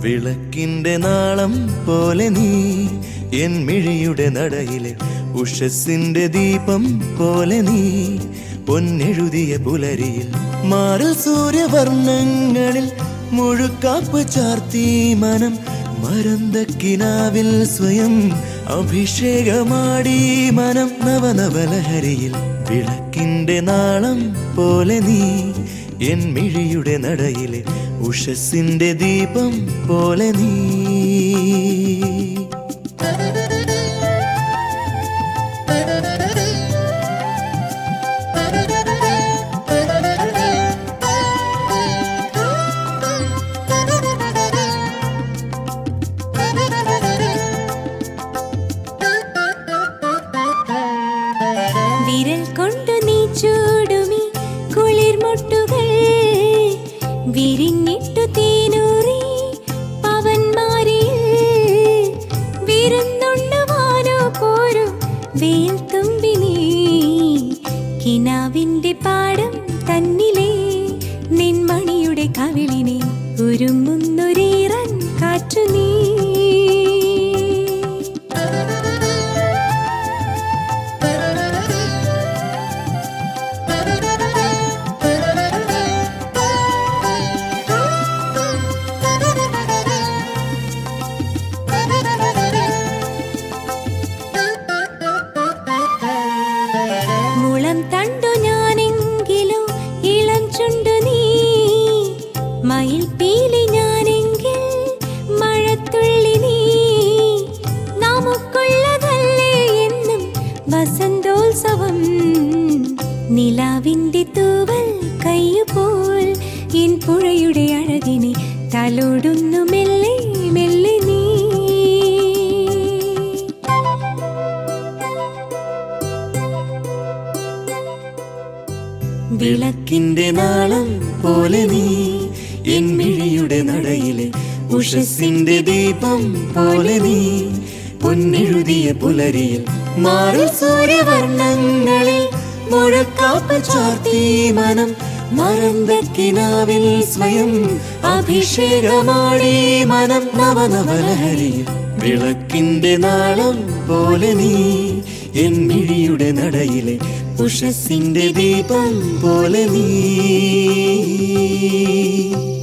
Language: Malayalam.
വിളക്കിന്റെ നാളം പോലെ നീ എൻ മിഴിയുടെ നടയിലെ ഉഷസ്സിന്റെ ദീപം പോലെ നീ പൊന്നെഴുതിയ പുലരിയിൽ മാറിൽ സൂര്യവർണ്ണങ്ങളിൽ മുഴുക്കാപ്പ് ചാർത്തി മനം മരന്തക്കിനാവിൽ സ്വയം അഭിഷേകമാടി മനം നവനവലഹരിയിൽ വിളക്കിന്റെ നാളം പോലെ നീ എൻ മിഴിയുടെ നടയിലെ ഉഷസ്സിന്റെ ദീപം പോലെ നീ വിരൽ കൊണ്ടു നീ ചൂടുമി കുളിർമുട്ടുകൾ വിരിഞ്ഞിട്ടു തേനൂറി പവന്മാരിൽ വിരുന്നുണ്ണുവാനോ പോരും വെയിൽ തുമ്പിനി കിനാവിന്റെ പാടം തന്നിലെ നിൻമണിയുടെ കവിളിനെ ഒരുങ്ങുന്നൊരീറൻ കാറ്റു നീ മുളം തണ്ടു ഞാനെങ്കിലോ ഇളം ചുണ്ടു നീ മയിൽ പീലി ഞാനെങ്കിൽ മഴത്തുള്ളി നീ നമുക്കുള്ളതല്ലേ എന്നും വസന്തോത്സവം നിലാവിന്റെ തൂവൽ കയ്യുപോൽ എൻ പുഴയുടെ അഴകിനെ തലോടുന്നു മെല്ലെ മെല്ലെ നീ വിളക്കിന്റെ നാളം പോലെ നീ എൻ മിഴിയുടെ നടയിലെ ഉഷസ്സിന്റെ ദീപം പോലെ നീ പൊന്നെഴുതിയ പുലരിയിൽ മാറിൽ സൂര്യവർണ്ണങ്ങളിൽ മുഴക്കാപ്പ് ചാർത്തി മനം മരന്തക്കിനാവിൽ സ്വയം അഭിഷേകമാടി മനം നവനവലഹരിയിൽ വിളക്കിന്റെ നാളം പോലെ നീ എൻ മിഴിയുടെ നടയിലെ ഉഷസ്സിന്റെ ദീപം പോലെ നീ